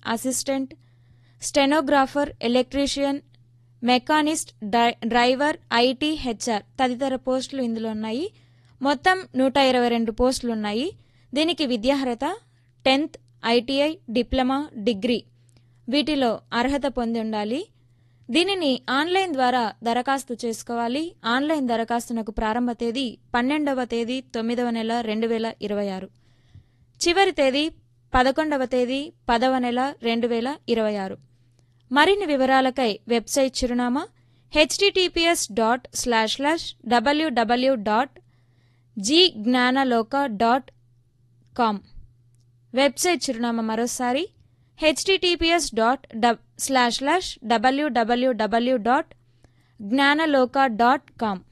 assistant stenographer electrician machinist డ్రై- driver I T H R తదితర పోస్టులు ఇందులో ఉన్నాయి మొత్తం నూట ఇరవై రెండు పోస్టులు ఉన్నాయి దీనికి విద్యార్హత టెన్త్ ఐటీఐ డిప్లొమా డిగ్రీ వీటిలో అర్హత పొంది ఉండాలి దీనిని ఆన్లైన్ ద్వారా దరఖాస్తు చేసుకోవాలి ఆన్లైన్ దరఖాస్తునకు ప్రారంభ తేదీ పన్నెండవ తేదీ తొమ్మిదవ నెల రెండు వేల ఇరవై ఆరు చివరి తేదీ పదకొండవ తేదీ పదవ నెల రెండు వేల ఇరవై ఆరు మరిన్ని వివరాలకై వెబ్సైట్ చిరునామా H T T P S dot slash slash W W dot జీ జ్ఞానలోక డాట్ కామ్ వెబ్సైట్ చిరునామా మరోసారి హెచ్టిటిపిఎస్ డాట్ డబ్ slash slash W W W dot Gyanaloka dot com